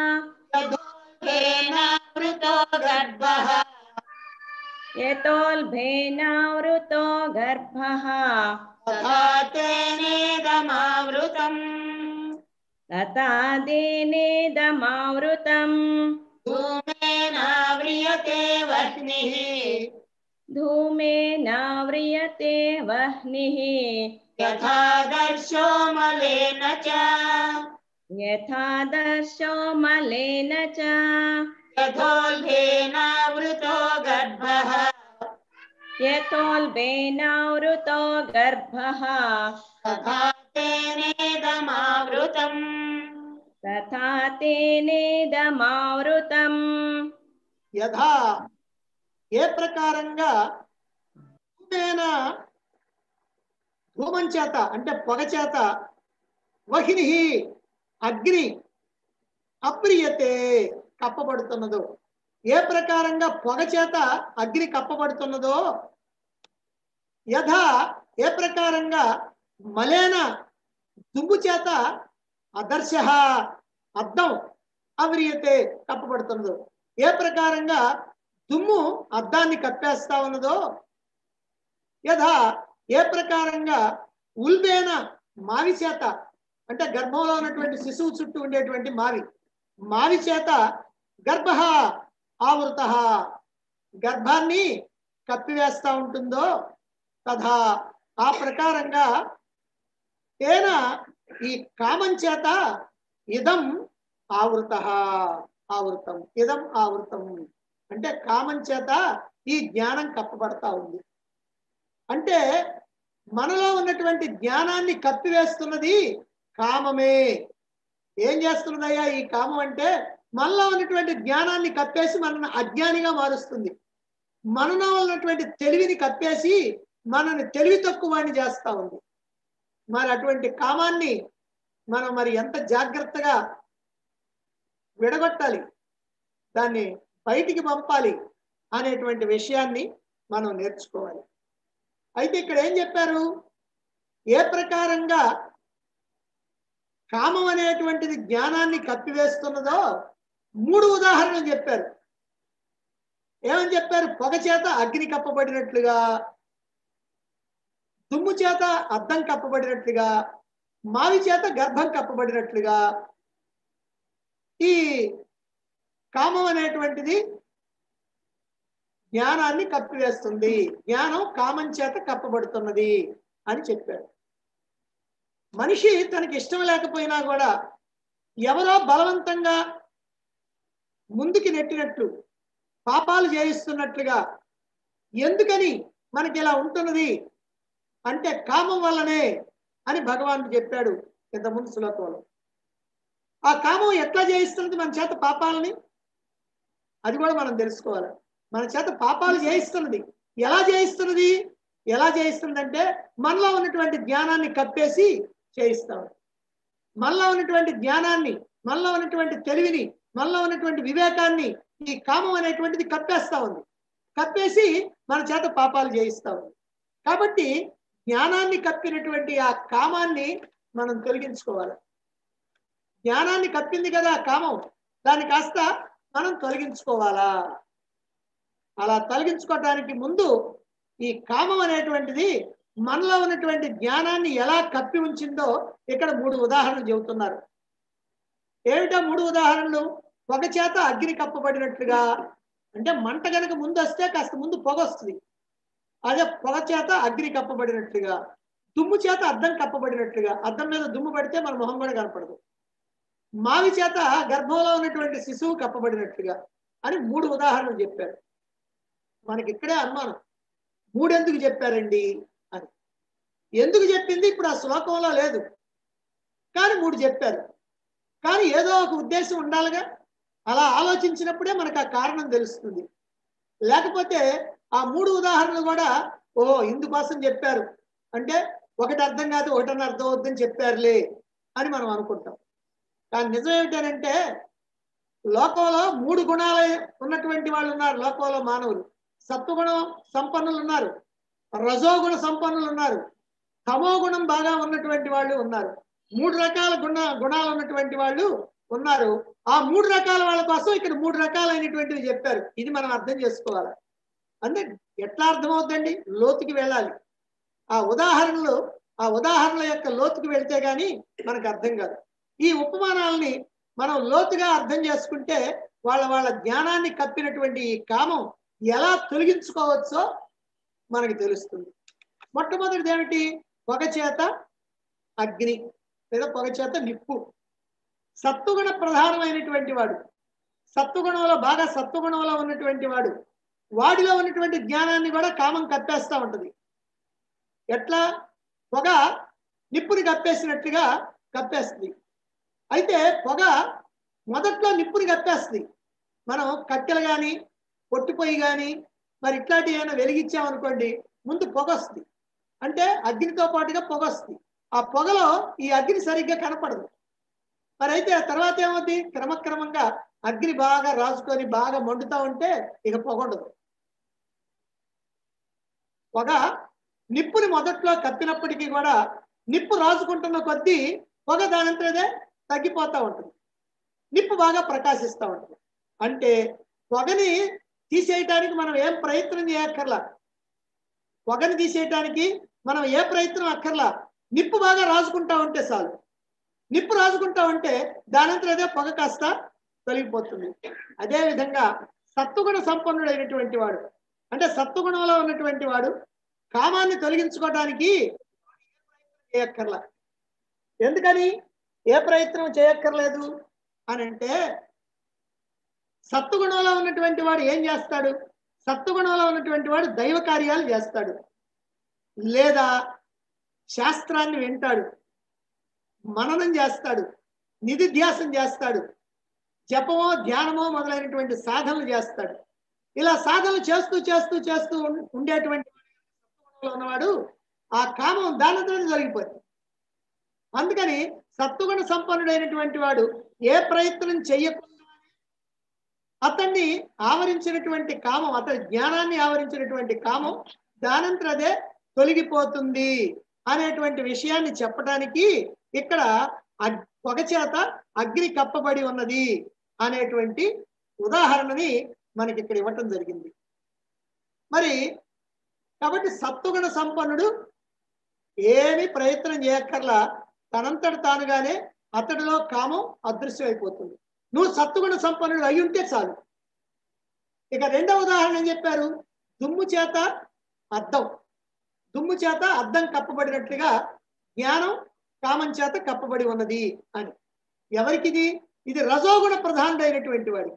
యథోల్భేనావృతో గర్భః यतोल्भेनावृतो गर्भः తథా తేనేదమావృతం तथा देनेदमावृतम् ధూమేనావ్రియతే వహ్నిః धूमेनाव्रियते वह्निः యథాదర్శో మలేన చ यथा दर्शो मलेन च యథోల్భేనావృతో గర్భః यतोल्बेनावृतो गर्भः తథా తేనేదమావృతం तथा तेनेदमावृतम् యథా ఏ ప్రకారంగా ధూమేన ధూమం చేత అంటే పొగ చేత వహిని అగ్ని అప్రియతే కప్పబడుతున్నదో ఏ ప్రకారంగా పొగ చేత అగ్ని కప్పబడుతున్నదో యథా ఏ ప్రకారంగా మలేన దుమ్ము చేత అదర్శ అద్దం అవ్రియతే కప్పబడుతున్నదో ఏ ప్రకారంగా దుమ్ము అద్దాన్ని కప్పేస్తా ఉన్నదో యథా ఏ ప్రకారంగా ఉల్బేన మావి చేత అంటే గర్భంలో ఉన్నటువంటి శిశువు చుట్టూ ఉండేటువంటి మావి మావి చేత గర్భ ఆవృత గర్భాన్ని కప్పివేస్తా ఉంటుందో తథా ఆ ప్రకారంగా తేన ఈ కామం చేత ఇదం ఆవృత ఆవృతం ఇదం ఆవృతం అంటే కామం చేత ఈ జ్ఞానం కప్పబడతా ఉంది అంటే మనలో ఉన్నటువంటి జ్ఞానాన్ని కప్పివేస్తున్నది కామమే ఏం చేస్తున్నదయ్యా ఈ కామం అంటే మనలో ఉన్నటువంటి జ్ఞానాన్ని కప్పేసి మనల్ని అజ్ఞానిగా మారుస్తుంది మనలో ఉన్నటువంటి తెలివిని కప్పేసి మనల్ని తెలివి తక్కువ వాడిని చేస్తా ఉంది మరి అటువంటి కామాన్ని మనం మరి ఎంత జాగ్రత్తగా విడగొట్టాలి దాన్ని బయటికి పంపాలి అనేటువంటి విషయాన్ని మనం నేర్చుకోవాలి అయితే ఇక్కడ ఏం చెప్పారు ఏ ప్రకారంగా కామం అనేటువంటిది జ్ఞానాన్ని కప్పివేస్తున్నదో మూడు ఉదాహరణలు చెప్పారు ఏమని చెప్పారు పొగ చేత అగ్ని కప్పబడినట్లుగా దుమ్ము చేత అద్దం కప్పబడినట్లుగా మావి చేత గర్భం కప్పబడినట్లుగా ఈ కామం అనేటువంటిది జ్ఞానాన్ని కప్పివేస్తుంది జ్ఞానం కామం చేత కప్పబడుతున్నది అని చెప్పారు మనిషి తనకి ఇష్టం లేకపోయినా కూడా ఎవరో బలవంతంగా ముందుకి నెట్టినట్లు పాపాలు చేయిస్తున్నట్లుగా ఎందుకని మనకి ఇలా ఉంటున్నది అంటే కామం వల్లనే అని భగవానుడు చెప్పాడు ఇంతకుముందు శ్లోకంలో ఆ కామం ఎట్లా చేయిస్తున్నది మన చేత పాపాలని అది కూడా మనం తెలుసుకోవాలి మన చేత పాపాలు చేయిస్తున్నది ఎలా చేయిస్తున్నది ఎలా చేయిస్తుందంటే మనలో ఉన్నటువంటి జ్ఞానాన్ని కప్పేసి చేయిస్తాం మనలో ఉన్నటువంటి జ్ఞానాన్ని మనలో ఉన్నటువంటి తెలివిని మనలో ఉన్నటువంటి వివేకాన్ని ఈ కామం అనేటువంటిది కప్పేస్తా ఉంది కప్పేసి మన చేత పాపాలు చేయిస్తా ఉంది కాబట్టి జ్ఞానాన్ని కప్పినటువంటి ఆ కామాన్ని మనం తొలగించుకోవాలి జ్ఞానాన్ని కప్పింది కదా ఆ కామం దాన్ని కాస్త మనం తొలగించుకోవాలా అలా తొలగించుకోవటానికి ముందు ఈ కామం అనేటువంటిది మనలో ఉన్నటువంటి జ్ఞానాన్ని ఎలా కప్పి ఉంచిందో ఇక్కడ మూడు ఉదాహరణలు చెబుతున్నారు ఏమిటా మూడు ఉదాహరణలు పొగ చేత అగ్ని కప్పబడినట్లుగా అంటే మంట కనుక ముందు వస్తే కాస్త ముందు పొగ వస్తుంది అదే పొగ చేత అగ్ని కప్పబడినట్లుగా దుమ్ము చేత అద్దం కప్పబడినట్లుగా అద్దం మీద దుమ్ము పడితే మన మొహం కూడా కనపడదు మావి చేత గర్భంలో ఉన్నటువంటి శిశువు కప్పబడినట్లుగా అని మూడు ఉదాహరణలు చెప్పారు మనకి ఇక్కడే అనుమానం మూడెందుకు చెప్పారండి అని ఎందుకు చెప్పింది ఇప్పుడు ఆ శ్లోకంలో లేదు కానీ మూడు చెప్పారు కానీ ఏదో ఒక ఉద్దేశం ఉండాలిగా అలా ఆలోచించినప్పుడే మనకు ఆ కారణం తెలుస్తుంది లేకపోతే ఆ మూడు ఉదాహరణలు కూడా ఓ ఇందుకోసం చెప్పారు అంటే ఒకటి అర్థం కాదు ఒకటని అర్థం అవుద్దని చెప్పారులే అని మనం అనుకుంటాం కానీ నిజం ఏమిటనంటే లోకంలో మూడు గుణాలు ఉన్నటువంటి వాళ్ళు ఉన్నారు లోకంలో మానవులు సత్వగుణం సంపన్నులు ఉన్నారు రజోగుణ సంపన్నులు ఉన్నారు తమో గుణం బాగా ఉన్నటువంటి వాళ్ళు ఉన్నారు మూడు రకాల గుణ గుణాలు ఉన్నటువంటి వాళ్ళు ఉన్నారు ఆ మూడు రకాల వాళ్ళ కోసం ఇక్కడ మూడు రకాలైనటువంటివి చెప్పారు ఇది మనం అర్థం చేసుకోవాలి అంటే ఎట్లా అర్థమవుతుందండి లోతుకి వెళ్ళాలి ఆ ఉదాహరణలు ఆ ఉదాహరణల యొక్క లోతుకి వెళ్తే గాని మనకు అర్థం కాదు ఈ ఉపమానాలని మనం లోతుగా అర్థం చేసుకుంటే వాళ్ళ వాళ్ళ జ్ఞానాన్ని కప్పినటువంటి ఈ కామం ఎలా తొలగించుకోవచ్చో మనకి తెలుస్తుంది మొట్టమొదటిది ఏమిటి పొగ చేత అగ్ని లేదా పొగ చేత నిప్పు సత్వగుణ ప్రధానమైనటువంటి వాడు సత్వగుణంలో బాగా సత్వగుణంలో ఉన్నటువంటి వాడు వాడిలో ఉన్నటువంటి జ్ఞానాన్ని కూడా కామం కప్పేస్తా ఉంటది ఎట్లా పొగ నిప్పుని కప్పేసినట్లుగా కప్పేస్తుంది అయితే పొగ మొదట్లో నిప్పుని కప్పేస్తుంది మనం కట్టెలు కానీ పొట్టిపోయి కానీ మరి ఇట్లాంటివి ఏమైనా వెలిగించామనుకోండి ముందు పొగ వస్తుంది అంటే అగ్నితో పాటుగా పొగ వస్తుంది ఆ పొగలో ఈ అగ్ని సరిగ్గా కనపడదు మరి అయితే ఆ తర్వాత ఏమవుతుంది క్రమక్రమంగా అగ్ని బాగా రాసుకొని బాగా మండుతా ఉంటే ఇక పొగ ఉండదు పొగ నిప్పుని మొదట్లో కప్పినప్పటికీ కూడా నిప్పు రాజుకుంటున్న కొద్దీ పొగ దానంతదే తగ్గిపోతూ ఉంటుంది నిప్పు బాగా ప్రకాశిస్తూ ఉంటుంది అంటే పొగని తీసేయటానికి మనం ఏం ప్రయత్నం చేయక్కర్లా పొగని తీసేయటానికి మనం ఏ ప్రయత్నం అక్కర్లా నిప్పు బాగా రాజుకుంటా ఉంటే చాలు నిప్పు రాజుకుంటా ఉంటే దానంతరం అదే పొగ కాస్త తొలగిపోతుంది అదే విధంగా సత్వగుణ సంపన్నుడైనటువంటి వాడు అంటే సత్వగుణంలో ఉన్నటువంటి వాడు కామాన్ని తొలగించుకోవడానికి చేయక్కర్లా ఎందుకని ఏ ప్రయత్నం చేయక్కర్లేదు అని అంటే సత్వగుణంలో ఉన్నటువంటి వాడు ఏం చేస్తాడు సత్వగుణంలో ఉన్నటువంటి వాడు దైవ కార్యాలు చేస్తాడు లేదా శాస్త్రాన్ని వింటాడు మననం చేస్తాడు నిధిధ్యాసం చేస్తాడు జపమో ధ్యానమో మొదలైనటువంటి సాధనలు చేస్తాడు ఇలా సాధనలు చేస్తూ చేస్తూ చేస్తూ ఉం- ఉండేటువంటి సత్వగుణంలో ఉన్నవాడు ఆ కామం దానితో జరిగిపోతుంది అందుకని సత్వగుణ సంపన్నుడైనటువంటి వాడు ఏ ప్రయత్నం చెయ్యకుండా అతన్ని ఆవరించినటువంటి కామం అతని జ్ఞానాన్ని ఆవరించినటువంటి కామం దానంతర అదే తొలగిపోతుంది అనేటువంటి విషయాన్ని చెప్పడానికి ఇక్కడ అగ్- పొగ చేత అగ్ని కప్పబడి ఉన్నది అనేటువంటి ఉదాహరణని మనకి ఇక్కడ ఇవ్వటం జరిగింది మరి కాబట్టి సత్వగుణ సంపన్నుడు ఏమి ప్రయత్నం చేయక్కర్లా తనంతట తానుగానే అతడిలో కామం అదృశ్యమైపోతుంది నువ్వు సత్వగుణ సంపన్నుడు అయి ఉంటే చాలు ఇక రెండవ ఉదాహరణ ఏం చెప్పారు దుమ్ము చేత అద్దం దుమ్ము చేత అద్దం కప్పబడినట్లుగా జ్ఞానం కామం చేత కప్పబడి ఉన్నది అని ఎవరికిది ఇది రజోగుణ ప్రధానుడైనటువంటి వాడు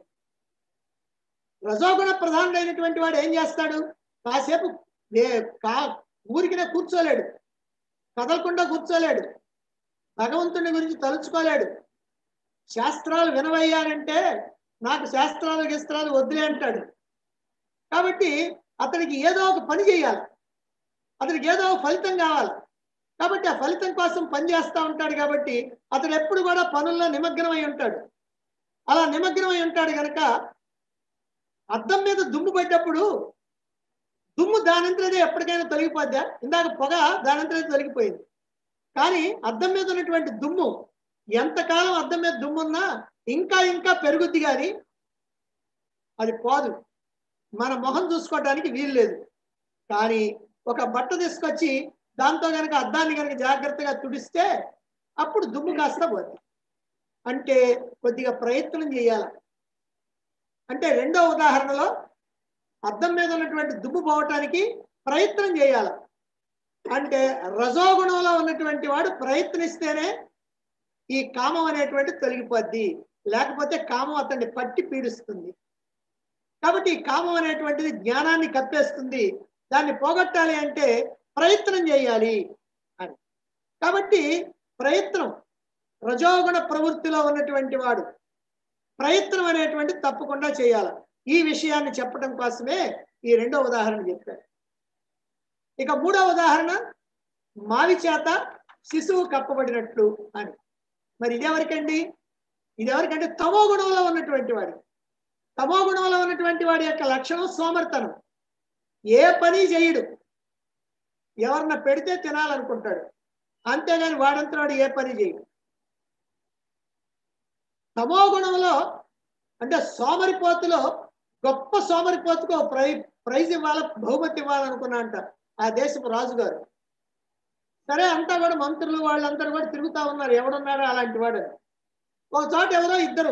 రజోగుణ ప్రధానుడైనటువంటి వాడు ఏం చేస్తాడు కాసేపు లే- కా ఊరికినే కూర్చోలేడు కదలకుండా కూర్చోలేడు భగవంతుని గురించి తలుచుకోలేడు శాస్త్రాలు వినవయ్యానంటే నాకు శాస్త్రాలు గిస్త్రాలు వద్దులే అంటాడు కాబట్టి అతనికి ఏదో ఒక పని చేయాలి అతనికి ఏదో ఒక ఫలితం కావాలి కాబట్టి ఆ ఫలితం కోసం పని చేస్తూ ఉంటాడు కాబట్టి అతడు ఎప్పుడు కూడా పనుల్లో నిమగ్నమై ఉంటాడు అలా నిమగ్నమై ఉంటాడు కనుక అద్దం మీద దుమ్ము పడ్డప్పుడు దుమ్ము దానంతరదే ఎప్పటికైనా తొలగిపోద్దా ఇందాక పొగ దానంతరదే తొలగిపోయింది కానీ అద్దం మీద ఉన్నటువంటి దుమ్ము ఎంతకాలం అద్దం మీద దుమ్ము ఉన్నా ఇంకా ఇంకా పెరుగుద్ది కానీ అది పోదు మన మొహం చూసుకోవడానికి వీలు లేదు కానీ ఒక బట్ట తీసుకొచ్చి దాంతో కనుక అద్దాన్ని కనుక జాగ్రత్తగా తుడిస్తే అప్పుడు దుమ్ము కాస్త పోద్ది అంటే కొద్దిగా ప్రయత్నం చేయాలి అంటే రెండో ఉదాహరణలో అద్దం మీద ఉన్నటువంటి దుమ్ము పోవటానికి ప్రయత్నం చేయాలి అంటే రజోగుణంలో ఉన్నటువంటి వాడు ప్రయత్నిస్తేనే ఈ కామం అనేటువంటి తొలగిపోద్ది లేకపోతే కామం అతన్ని పట్టి పీడిస్తుంది కాబట్టి ఈ కామం అనేటువంటిది జ్ఞానాన్ని కప్పేస్తుంది దాన్ని పోగొట్టాలి అంటే ప్రయత్నం చేయాలి అని కాబట్టి ప్రయత్నం రజోగుణ ప్రవృత్తిలో ఉన్నటువంటి వాడు ప్రయత్నం అనేటువంటి తప్పకుండా చేయాలి ఈ విషయాన్ని చెప్పడం కోసమే ఈ రెండో ఉదాహరణ చెప్పారు ఇక మూడో ఉదాహరణ మావి చేత శిశువు కప్పబడినట్లు అని మరి ఇదెవరికండి ఇదెవరికంటే తమో గుణంలో ఉన్నటువంటి వాడు తమో గుణంలో ఉన్నటువంటి వాడి యొక్క లక్షణం సోమర్తనం ఏ పని చేయడు ఎవరన్నా పెడితే తినాలనుకుంటాడు అంతేగాని వాడంతా వాడు ఏ పని చేయడు తమో గుణంలో అంటే సోమరిపోతులో గొప్ప సోమరిపోతుకు ఓ ప్రై ప్రైజ్ ఇవ్వాలి బహుమతి ఇవ్వాలనుకున్నా అంట ఆ దేశపు రాజుగారు సరే అంతా కూడా మంత్రులు వాళ్ళందరూ కూడా తిరుగుతా ఉన్నారు ఎవడున్నాడో అలాంటి వాడు అని. ఒక చోట ఎవరో ఇద్దరు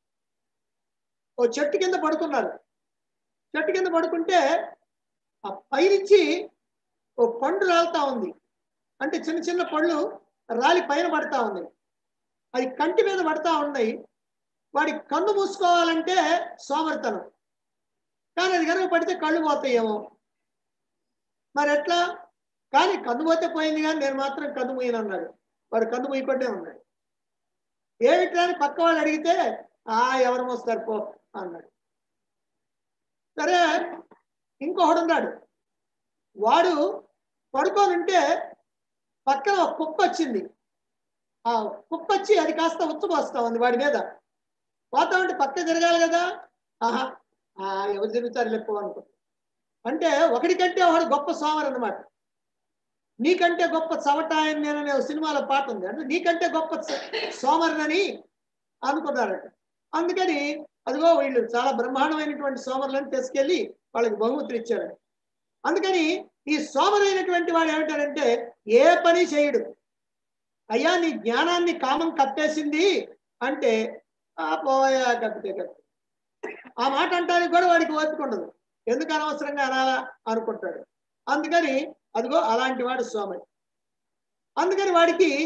ఓ చెట్టు కింద పడుకున్నారు చెట్టు కింద పడుకుంటే ఆ పైనుంచి ఓ పండు రాలుతా ఉంది అంటే చిన్న చిన్న పళ్ళు రాలి పైన పడతా ఉన్నాయి అది కంటి మీద పడతా ఉన్నాయి వాడి కన్ను మూసుకోవాలంటే సోమరితనం కానీ అది కనుక పడితే కళ్ళు పోతాయేమో మరి ఎట్లా కానీ కన్ను పోతే పోయింది కానీ నేను మాత్రం కన్ను మూయను అన్నాడు వాడు కన్ను మూయకుంటే ఉన్నాడు ఏమిట్రా అని పక్క వాళ్ళు అడిగితే ఆ ఎవరు మోస్తారు పో అన్నాడు సరే ఇంకొకడు ఉన్నాడు వాడు పడుకొని ఉంటే పక్కన ఒక కుక్క వచ్చింది ఆ కుక్క వచ్చి అది కాస్త ఉచ్చపోస్తా ఉంది వాడి మీద పోతా ఉంటే పక్క తిరగాలి కదా ఆహా ఆ ఎవరు తిరుగుతారు లేపో అనుకో అంటే ఒకడికంటే ఒకడు గొప్ప సోమర్ అన్నమాట నీకంటే గొప్ప చవటాయన్ నేననే ఒక సినిమాలో పాట ఉంది అంటే నీకంటే గొప్ప స- సోమరునని అనుకున్నారట అందుకని అదిగో వీళ్ళు చాలా బ్రహ్మాండమైనటువంటి సోమరులను తీసుకెళ్లి వాళ్ళకి బహుమతులు ఇచ్చారు అందుకని ఈ సోమరైనటువంటి వాడు ఏమిటారంటే ఏ పని చేయడు అయ్యా నీ జ్ఞానాన్ని కామం కప్పేసింది అంటే ఆ పోయా కప్పితే కప్పి ఆ మాట అంటానికి కూడా వాడికి ఓపిక ఉండదు ఎందుకు అనవసరంగా అనాలా అనుకుంటాడు అందుకని అదిగో అలాంటి వాడు సోమరి అందుకని వాడికి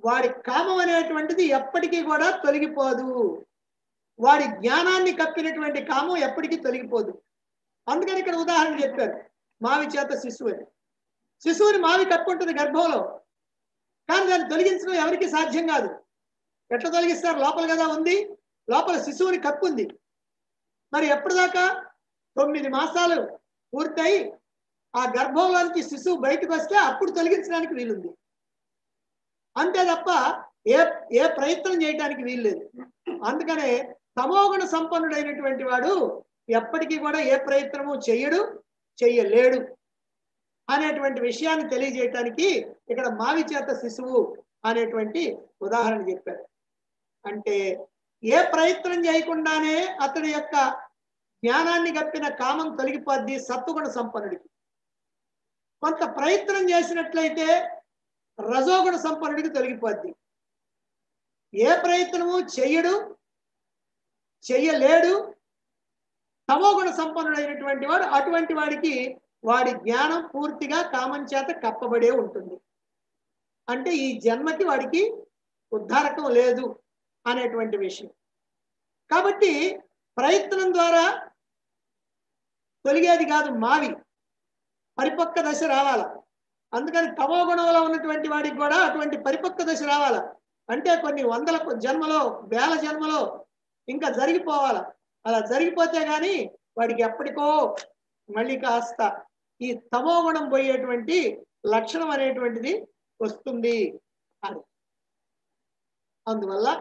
వాడి కామం అనేటువంటిది ఎప్పటికీ కూడా తొలగిపోదు వాడి జ్ఞానాన్ని కప్పినటువంటి కామం ఎప్పటికీ తొలగిపోదు అందుకని ఇక్కడ ఉదాహరణ చెప్పారు మావి చేత శిశువు అని శిశువుని మావి కప్పుంటుంది గర్భంలో కానీ దాన్ని తొలగించడం ఎవరికి సాధ్యం కాదు ఎట్లా తొలగిస్తారు లోపల కదా ఉంది లోపల శిశువుని కప్పు ఉంది మరి ఎప్పటిదాకా తొమ్మిది మాసాలు పూర్తయి ఆ గర్భంలోంచి శిశువు బయటకు వస్తే అప్పుడు తొలగించడానికి వీలుంది అంతే తప్ప ఏ ఏ ప్రయత్నం చేయడానికి వీల్లేదు అందుకనే తమోగుణ సంపన్నుడైనటువంటి వాడు ఎప్పటికీ కూడా ఏ ప్రయత్నము చెయ్యడు చెయ్యలేడు అనేటువంటి విషయాన్ని తెలియజేయటానికి ఇక్కడ మావి చేత శిశువు అనేటువంటి ఉదాహరణ చెప్పారు అంటే ఏ ప్రయత్నం చేయకుండానే అతడి యొక్క జ్ఞానాన్ని గప్పిన కామం తొలగిపోద్ది సత్వగుణ సంపన్నుడికి కొంత ప్రయత్నం చేసినట్లయితే రజోగుణ సంపన్నుడికి తొలగిపోద్ది ఏ ప్రయత్నము చెయ్యడు చెయ్యలేడు తమోగుణ సంపన్నుడైనటువంటి వాడు అటువంటి వాడికి వాడి జ్ఞానం పూర్తిగా కామం చేత కప్పబడే ఉంటుంది అంటే ఈ జన్మకి వాడికి ఉద్ధారకం లేదు అనేటువంటి విషయం కాబట్టి ప్రయత్నం ద్వారా తొలిగేది కాదు మావి పరిపక్వ దశ రావాల అందుకని తమో గుణంలో ఉన్నటువంటి వాడికి కూడా అటువంటి పరిపక్వ దశ రావాల అంటే కొన్ని వందల జన్మలో వేల జన్మలో ఇంకా జరిగిపోవాల అలా జరిగిపోతే గాని వాడికి ఎప్పటికో మళ్ళీ కాస్త ఈ తమో గుణం పోయేటువంటి లక్షణం అనేటువంటిది వస్తుంది అని అందువల్ల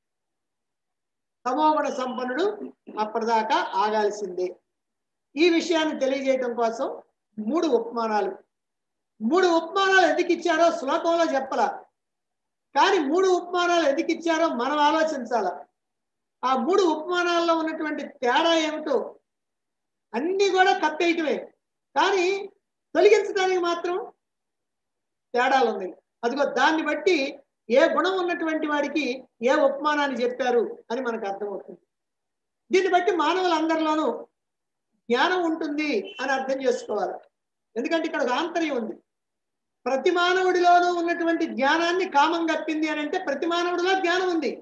తమోగుణ సంపన్నుడు అప్పటిదాకా ఆగాల్సిందే ఈ విషయాన్ని తెలియజేయటం కోసం మూడు ఉపమానాలు మూడు ఉపమానాలు ఎందుకు ఇచ్చారో శ్లోకంలో చెప్పాల కానీ మూడు ఉపమానాలు ఎందుకు ఇచ్చారో మనం ఆలోచించాల ఆ మూడు ఉపమానాల్లో ఉన్నటువంటి తేడా ఏమిటో అన్ని కూడా కప్పేయటమే కానీ తొలగించడానికి మాత్రం తేడాలు ఉన్నాయి అదిగో దాన్ని బట్టి ఏ గుణం ఉన్నటువంటి వాడికి ఏ ఉపమానాన్ని చెప్పారు అని మనకు అర్థమవుతుంది దీన్ని బట్టి మానవులందరిలోనూ జ్ఞానం ఉంటుంది అని అర్థం చేసుకోవాలి ఎందుకంటే ఇక్కడ ఒక ఆంతర్యం ఉంది ప్రతి మానవుడిలోనూ ఉన్నటువంటి జ్ఞానాన్ని కామం కప్పింది అని అంటే ప్రతి మానవుడిలో జ్ఞానం ఉంది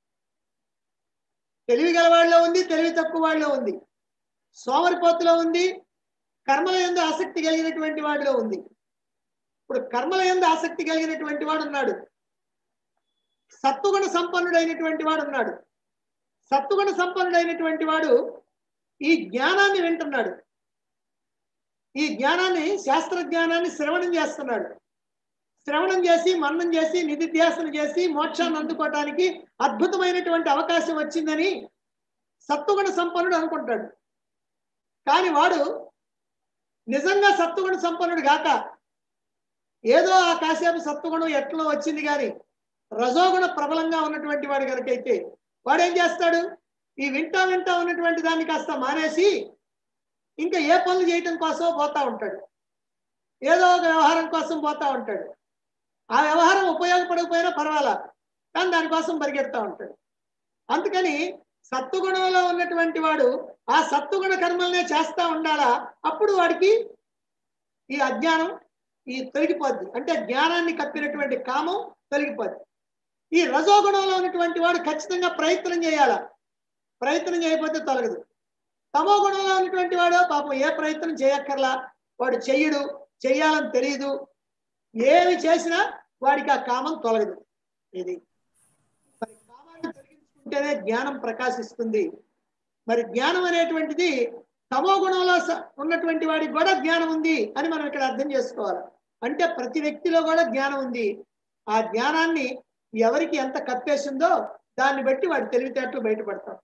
తెలివి గలవాడిలో ఉంది తెలివి తక్కువ వాళ్ళలో ఉంది సోమరిపోతులో ఉంది కర్మల ఎందు ఆసక్తి కలిగినటువంటి వాడిలో ఉంది ఇప్పుడు కర్మల ఎందు ఆసక్తి కలిగినటువంటి వాడు ఉన్నాడు సత్వగుణ సంపన్నుడైనటువంటి వాడు ఉన్నాడు సత్వగుణ సంపన్నుడైనటువంటి వాడు ఈ జ్ఞానాన్ని వింటున్నాడు ఈ జ్ఞానాన్ని శాస్త్ర జ్ఞానాన్ని శ్రవణం చేస్తున్నాడు శ్రవణం చేసి మన్నం చేసి నిధిధ్యాసన చేసి మోక్షాన్ని అందుకోవటానికి అద్భుతమైనటువంటి అవకాశం వచ్చిందని సత్వగుణ సంపన్నుడు అనుకుంటాడు కానీ వాడు నిజంగా సత్వగుణ సంపన్నుడు గాక ఏదో ఆ కాసేపు సత్వగుణం ఎట్లో వచ్చింది కానీ రజోగుణ ప్రబలంగా ఉన్నటువంటి వాడు కనుకైతే వాడు ఏం చేస్తాడు ఈ వింటా వింటా ఉన్నటువంటి దాన్ని కాస్త మానేసి ఇంకా ఏ పనులు చేయటం కోసం పోతా ఉంటాడు ఏదో ఒక వ్యవహారం కోసం పోతా ఉంటాడు ఆ వ్యవహారం ఉపయోగపడకపోయినా పర్వాలా కానీ దానికోసం పరిగెడతా ఉంటాడు అందుకని సత్వగుణంలో ఉన్నటువంటి వాడు ఆ సత్వగుణ కర్మల్నే చేస్తా ఉండాలా అప్పుడు వాడికి ఈ అజ్ఞానం ఈ తొలగిపోద్ది అంటే జ్ఞానాన్ని కప్పినటువంటి కామం తొలగిపోద్ది ఈ రజోగుణంలో ఉన్నటువంటి వాడు ఖచ్చితంగా ప్రయత్నం చేయాలా ప్రయత్నం చేయకపోతే తొలగదు తమో గుణంలో ఉన్నటువంటి వాడు పాపం ఏ ప్రయత్నం చేయక్కర్లా వాడు చెయ్యడు చెయ్యాలని తెలియదు ఏమి చేసినా వాడికి ఆ కామం తొలగదు ఇది మరి కామాన్ని తొలగించుకుంటేనే జ్ఞానం ప్రకాశిస్తుంది మరి జ్ఞానం అనేటువంటిది తమో గుణంలో స- ఉన్నటువంటి వాడికి కూడా జ్ఞానం ఉంది అని మనం ఇక్కడ అర్థం చేసుకోవాలి అంటే ప్రతి వ్యక్తిలో కూడా జ్ఞానం ఉంది ఆ జ్ఞానాన్ని ఎవరికి ఎంత కప్పేసిందో దాన్ని బట్టి వాడి తెలివితేటలు బయటపడతాం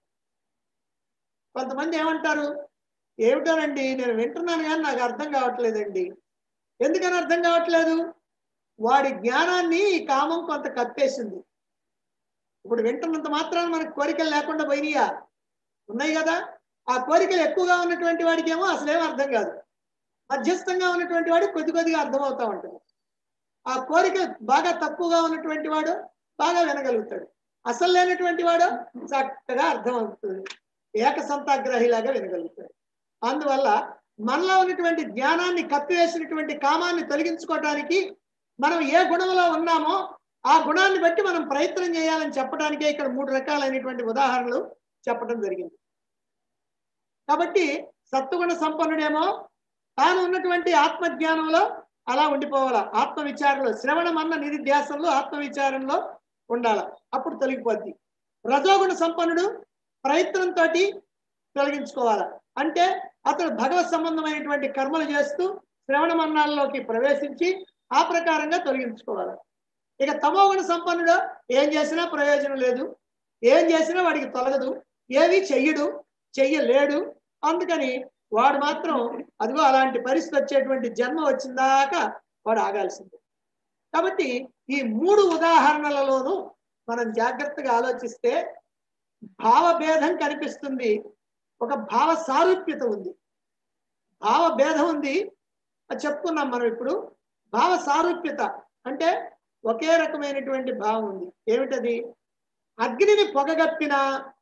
కొంతమంది ఏమంటారు ఏమిటోనండి నేను వింటున్నాను కానీ నాకు అర్థం కావట్లేదండి ఎందుకని అర్థం కావట్లేదు వాడి జ్ఞానాన్ని ఈ కామం కొంత కప్పేసింది ఇప్పుడు వింటున్నంత మాత్రాన మనకు కోరికలు లేకుండా పోయినాయా ఉన్నాయి కదా ఆ కోరికలు ఎక్కువగా ఉన్నటువంటి వాడికి ఏమో అసలేం అర్థం కాదు మధ్యస్థంగా ఉన్నటువంటి వాడికి కొద్ది కొద్దిగా అర్థమవుతా ఉంటుంది ఆ కోరిక బాగా తక్కువగా ఉన్నటువంటి వాడు బాగా వినగలుగుతాడు అసలు లేనటువంటి వాడు చక్కగా అర్థమవుతుంది ఏకసంతాగ్రహిలాగా వినగలుగుతాడు అందువల్ల మనలో ఉన్నటువంటి జ్ఞానాన్ని కప్పివేసినటువంటి కామాన్ని తొలగించుకోవటానికి మనం ఏ గుణంలో ఉన్నామో ఆ గుణాన్ని బట్టి మనం ప్రయత్నం చేయాలని చెప్పడానికే ఇక్కడ మూడు రకాలైనటువంటి ఉదాహరణలు చెప్పడం జరిగింది కాబట్టి సత్వగుణ సంపన్నుడేమో తాను ఉన్నటువంటి ఆత్మజ్ఞానంలో అలా ఉండిపోవాలా ఆత్మ విచారంలో శ్రవణం అన్న నిధిధ్యాసంలో ఆత్మ విచారంలో ఉండాల అప్పుడు తొలగిపోద్ది రజోగుణ సంపన్నుడు ప్రయత్నంతో తొలగించుకోవాలా అంటే అతడు భగవత్ సంబంధమైనటువంటి కర్మలు చేస్తూ శ్రవణ మన్నాల్లోకి ప్రవేశించి ఆ ప్రకారంగా తొలగించుకోవాలి ఇక తమోగుణ సంపన్నుడు ఏం చేసినా ప్రయోజనం లేదు ఏం చేసినా వాడికి తొలగదు ఏవి చెయ్యడు చెయ్యలేడు అందుకని వాడు మాత్రం అదిగో అలాంటి పరిస్థితి వచ్చేటువంటి జన్మ వచ్చిందాకా వాడు ఆగాల్సిందే కాబట్టి ఈ మూడు ఉదాహరణలలోనూ మనం జాగ్రత్తగా ఆలోచిస్తే భావభేదం కనిపిస్తుంది ఒక భావ సారూప్యత ఉంది భావ భేదం ఉంది అది చెప్పుకున్నాం మనం ఇప్పుడు భావ సారూప్యత అంటే ఒకే రకమైనటువంటి భావం ఉంది ఏమిటది అగ్నిని పొగగప్పిన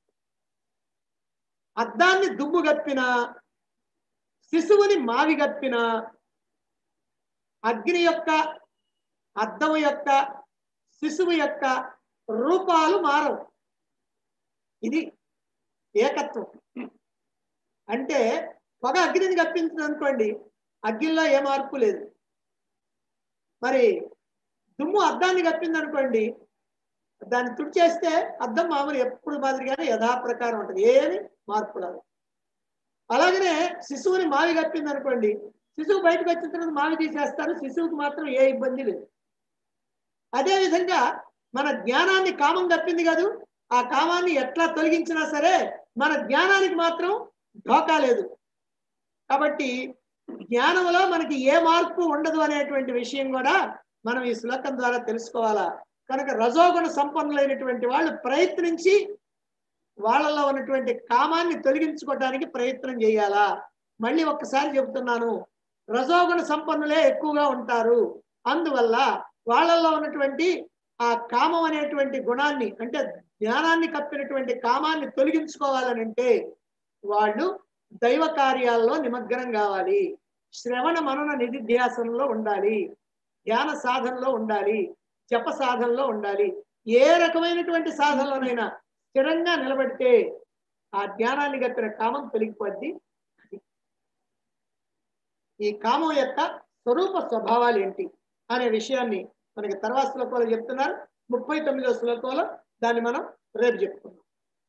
అద్దాన్ని దుమ్ము గప్పిన శిశువుని మావి గప్పిన అగ్ని యొక్క అద్దము యొక్క శిశువు యొక్క రూపాలు మారవు ఇది ఏకత్వం అంటే పొగ అగ్నిని కప్పించింది అనుకోండి అగ్నిలో ఏ మార్పు లేదు మరి దుమ్ము అద్దాన్ని కప్పింది అనుకోండి దాన్ని తుడిచేస్తే అద్దం మామూలు ఎప్పుడు మాదిరిగానే యథాప్రకారం ఉంటుంది ఏమి మార్పు రాదు అలాగనే శిశువుని మావి కప్పింది అనుకోండి శిశువు బయటకు వచ్చిన తర్వాత మావి తీసేస్తారు శిశువుకి మాత్రం ఏ ఇబ్బంది లేదు అదే విధంగా మన జ్ఞానాన్ని కామం తప్పింది కాదు ఆ కామాన్ని ఎట్లా తొలగించినా సరే మన జ్ఞానానికి మాత్రం ఢోకా లేదు కాబట్టి జ్ఞానంలో మనకి ఏ మార్పు ఉండదు అనేటువంటి విషయం కూడా మనం ఈ శ్లోకం ద్వారా తెలుసుకోవాలా కనుక రజోగుణ సంపన్నులైనటువంటి వాళ్ళు ప్రయత్నించి వాళ్ళలో ఉన్నటువంటి కామాన్ని తొలగించుకోవడానికి ప్రయత్నం చేయాలా మళ్ళీ ఒక్కసారి చెబుతున్నాను రజోగుణ సంపన్నులే ఎక్కువగా ఉంటారు అందువల్ల వాళ్ళల్లో ఉన్నటువంటి ఆ కామం అనేటువంటి గుణాన్ని అంటే జ్ఞానాన్ని కప్పినటువంటి కామాన్ని తొలగించుకోవాలని అంటే వాళ్ళు దైవ కార్యాల్లో నిమగ్నం కావాలి శ్రవణ మనన నిధిధ్యాసనలో ఉండాలి ధ్యాన సాధనలో ఉండాలి జప సాధనలో ఉండాలి ఏ రకమైనటువంటి సాధనలోనైనా స్థిరంగా నిలబడితే ఆ జ్ఞానాన్ని గప్పిన కామం తొలగిపోద్ది ఈ కామం యొక్క స్వరూప స్వభావాలు ఏంటి అనే విషయాన్ని మనకి తర్వాత శ్లోకంలో చెప్తున్నారు ముప్పై తొమ్మిదో శ్లోకంలో దాన్ని మనం రేపు చెప్పుకుందాం